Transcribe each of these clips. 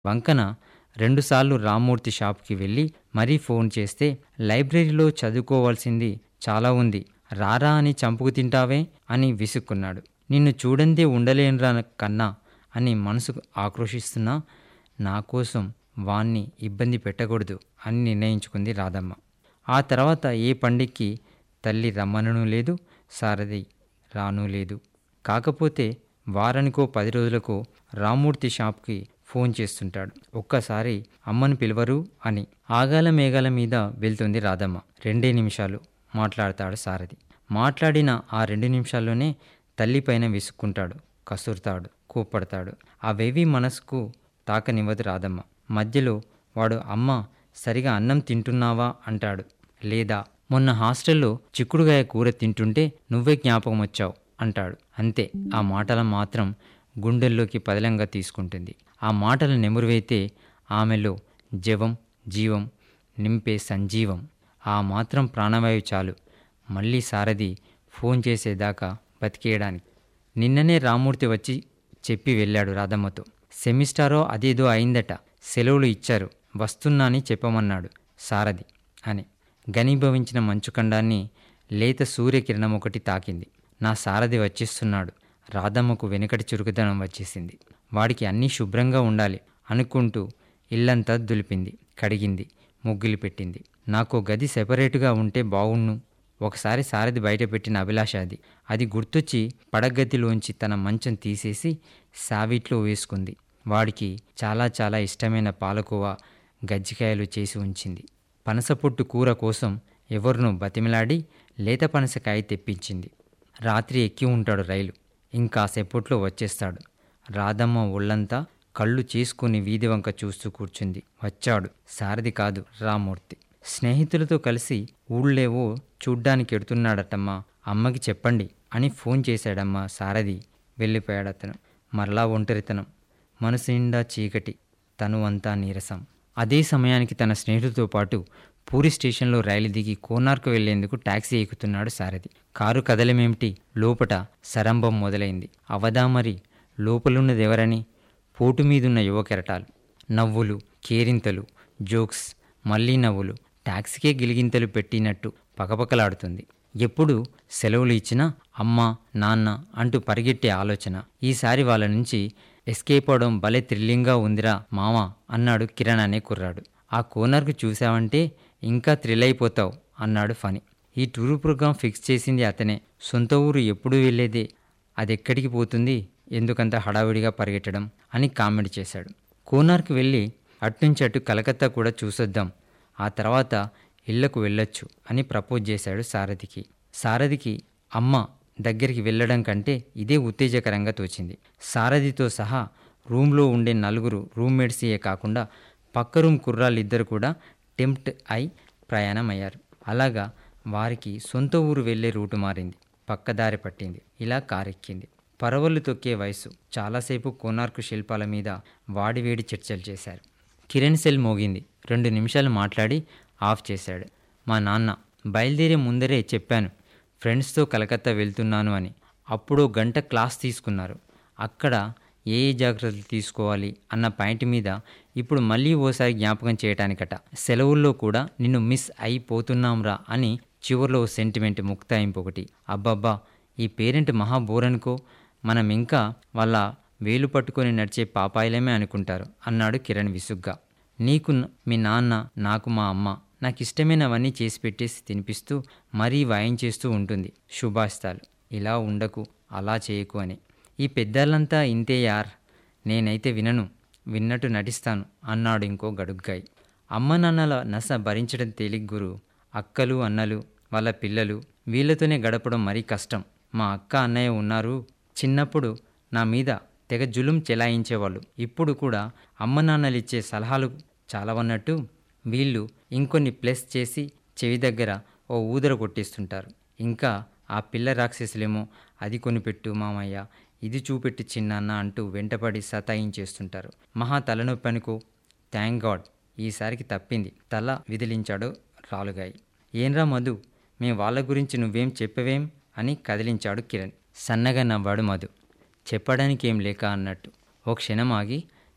వంకన రెండుసార్లు రామ్మూర్తి షాప్కి వెళ్ళి మరీ ఫోన్ చేస్తే లైబ్రరీలో చదువుకోవాల్సింది చాలా ఉంది రారా అని చంపుకు తింటావే అని విసుక్కున్నాడు నిన్ను చూడందే ఉండలేనురా కన్నా అని మనసుకు ఆక్రోషిస్తున్నా నా కోసం వాణ్ణి ఇబ్బంది పెట్టకూడదు అని నిర్ణయించుకుంది రాధమ్మ ఆ తర్వాత ఏ పండిక్కి తల్లి రమ్మనను లేదు సారథి రాను లేదు కాకపోతే వారానికో పది రోజులకు రామ్మూర్తి షాప్కి ఫోన్ చేస్తుంటాడు ఒక్కసారి అమ్మను పిలవరు అని ఆగాల మేఘాల మీద వెళ్తుంది రాధమ్మ రెండే నిమిషాలు మాట్లాడతాడు సారథి మాట్లాడిన ఆ రెండు నిమిషాల్లోనే తల్లిపైన విసుక్కుంటాడు కసురుతాడు కోప్పడతాడు అవేవి మనసుకు తాకనివ్వదు రాధమ్మ మధ్యలో వాడు అమ్మ సరిగా అన్నం తింటున్నావా అంటాడు లేదా మొన్న హాస్టల్లో చిక్కుడుగాయ కూర తింటుంటే నువ్వే జ్ఞాపకం వచ్చావు అంటాడు అంతే ఆ మాటల మాత్రం గుండెల్లోకి పదిలంగా తీసుకుంటుంది ఆ మాటల నెమురువైతే ఆమెలో జవం జీవం నింపే సంజీవం ఆ మాత్రం ప్రాణవాయువు చాలు మళ్ళీ సారథి ఫోన్ చేసేదాకా బతికేయడానికి నిన్ననే రామూర్తి వచ్చి చెప్పి వెళ్ళాడు రాధమ్మతో సెమిస్టారో అదేదో అయిందట సెలవులు ఇచ్చారు వస్తున్నా అని చెప్పమన్నాడు సారథి అని ఘనీభవించిన మంచుఖండాన్ని లేత సూర్యకిరణం ఒకటి తాకింది నా సారథి వచ్చేస్తున్నాడు రాధమ్మకు వెనుకటి చురుకుదనం వచ్చేసింది వాడికి అన్నీ శుభ్రంగా ఉండాలి అనుకుంటూ ఇల్లంతా దులిపింది కడిగింది ముగ్గులు పెట్టింది నాకు గది సెపరేటుగా ఉంటే బావుణ్ణు ఒకసారి సారథి బయట పెట్టిన అభిలాష అది అది గుర్తొచ్చి పడగదిలోంచి తన మంచం తీసేసి సావిట్లో వేసుకుంది వాడికి చాలా చాలా ఇష్టమైన పాలకోవ గజ్జికాయలు చేసి ఉంచింది పనసపొట్టు కూర కోసం ఎవరినో బతిమిలాడి లేత పనసకాయ తెప్పించింది రాత్రి ఎక్కి ఉంటాడు రైలు ఇంకాసేపట్లో వచ్చేస్తాడు రాధమ్మ ఒళ్ళంతా కళ్ళు చేసుకుని వీధి వంక చూస్తూ కూర్చుంది వచ్చాడు సారథి కాదు రామూర్తి స్నేహితులతో కలిసి ఊళ్ళేవో చూడ్డానికి ఎడుతున్నాడటమ్మా అమ్మకి చెప్పండి అని ఫోన్ చేశాడమ్మా సారథి వెళ్ళిపోయాడతను మరలా ఒంటరితనం మనసు నిండా చీకటి తను అంతా నీరసం అదే సమయానికి తన స్నేహితులతో పాటు పూరి స్టేషన్లో రైలు దిగి కోనార్కు వెళ్లేందుకు టాక్సీ ఎక్కుతున్నాడు సారథి కారు కదలమేమిటి లోపట సరంభం మొదలైంది అవదా మరి లోపలున్నదెవరని పోటు మీదున్న యువ కెరటాలు నవ్వులు కేరింతలు జోక్స్ మళ్ళీ నవ్వులు టాక్సీకే గిలిగింతలు పెట్టినట్టు పకపకలాడుతుంది ఎప్పుడు సెలవులు ఇచ్చినా అమ్మ నాన్న అంటూ పరిగెట్టే ఆలోచన ఈసారి వాళ్ళ నుంచి ఎస్కేప్ అవడం భలే థ్రిల్లింగ్గా ఉందిరా మామా అన్నాడు కిరణ్ అనే కుర్రాడు ఆ కోనర్కు చూసావంటే ఇంకా థ్రిల్ అయిపోతావు అన్నాడు ఫని ఈ టూర్ ప్రోగ్రాం ఫిక్స్ చేసింది అతనే సొంత ఊరు ఎప్పుడు వెళ్ళేదే అది ఎక్కడికి పోతుంది ఎందుకంత హడావిడిగా పరిగెట్టడం అని కామెంట్ చేశాడు కోనార్కు వెళ్ళి అట్నుంచి అటు కలకత్తా కూడా చూసొద్దాం ఆ తర్వాత ఇళ్లకు వెళ్ళొచ్చు అని ప్రపోజ్ చేశాడు సారథికి సారథికి అమ్మ దగ్గరికి వెళ్ళడం కంటే ఇదే ఉత్తేజకరంగా తోచింది సారథితో సహా రూమ్లో ఉండే నలుగురు రూమ్మేట్సే కాకుండా పక్క రూమ్ కుర్రాళ్ళిద్దరు కూడా టెంప్ట్ అయి ప్రయాణమయ్యారు అలాగా వారికి సొంత ఊరు వెళ్ళే రూటు మారింది పక్కదారి పట్టింది ఇలా కారెక్కింది పరవళ్ళు తొక్కే వయసు చాలాసేపు కోనార్కు శిల్పాల మీద వాడివేడి చర్చలు చేశారు కిరణ్ సెల్ మోగింది రెండు నిమిషాలు మాట్లాడి ఆఫ్ చేశాడు మా నాన్న బయలుదేరే ముందరే చెప్పాను ఫ్రెండ్స్తో కలకత్తా వెళ్తున్నాను అని అప్పుడు గంట క్లాస్ తీసుకున్నారు అక్కడ ఏ ఏ జాగ్రత్తలు తీసుకోవాలి అన్న పాయింట్ మీద ఇప్పుడు మళ్ళీ ఓసారి జ్ఞాపకం చేయటానికట సెలవుల్లో కూడా నిన్ను మిస్ అయిపోతున్నాంరా అని చివరిలో సెంటిమెంట్ ముక్తాయింపు ఒకటి అబ్బబ్బా ఈ పేరెంట్ మహా బోరనుకో మనం ఇంకా వాళ్ళ వేలు పట్టుకొని నడిచే పాపాయిలమే అనుకుంటారు అన్నాడు కిరణ్ విసుగ్గా నీకు మీ నాన్న నాకు మా అమ్మ నాకు ఇష్టమైనవన్నీ చేసి పెట్టేసి తినిపిస్తూ మరీ వాయించేస్తూ ఉంటుంది శుభాస్తాలు ఇలా ఉండకు అలా చేయకు అని ఈ పెద్దలంతా ఇంతే యార్ నేనైతే వినను విన్నట్టు నటిస్తాను అన్నాడు ఇంకో గడుగ్గాయి అమ్మ నాన్నల నస భరించడం తేలిక్ గురు అక్కలు అన్నలు వాళ్ళ పిల్లలు వీళ్ళతోనే గడపడం మరీ కష్టం మా అక్క అన్నయ్య ఉన్నారు చిన్నప్పుడు నా మీద తెగ జులుం చెలాయించేవాళ్ళు ఇప్పుడు కూడా అమ్మ నాన్నలు ఇచ్చే సలహాలు చాలవన్నట్టు వీళ్ళు ఇంకొన్ని ప్లస్ చేసి చెవి దగ్గర ఓ ఊదర కొట్టిస్తుంటారు ఇంకా ఆ పిల్ల రాక్షసులేమో అది కొనిపెట్టు మామయ్య ఇది చూపెట్టి చిన్నాన్న అంటూ వెంటపడి సతాయించేస్తుంటారు మహా తలనొప్పి అనుకో థ్యాంక్ గాడ్ ఈసారికి తప్పింది తల విదిలించాడు రాలుగాయి ఏంరా మధు మేం వాళ్ళ గురించి నువ్వేం చెప్పవేం అని కదిలించాడు కిరణ్ సన్నగా నవ్వాడు మధు చెప్పడానికి ఏం లేక అన్నట్టు ఓ క్షణం ఆగి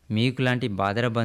మీకు లాంటి బాదర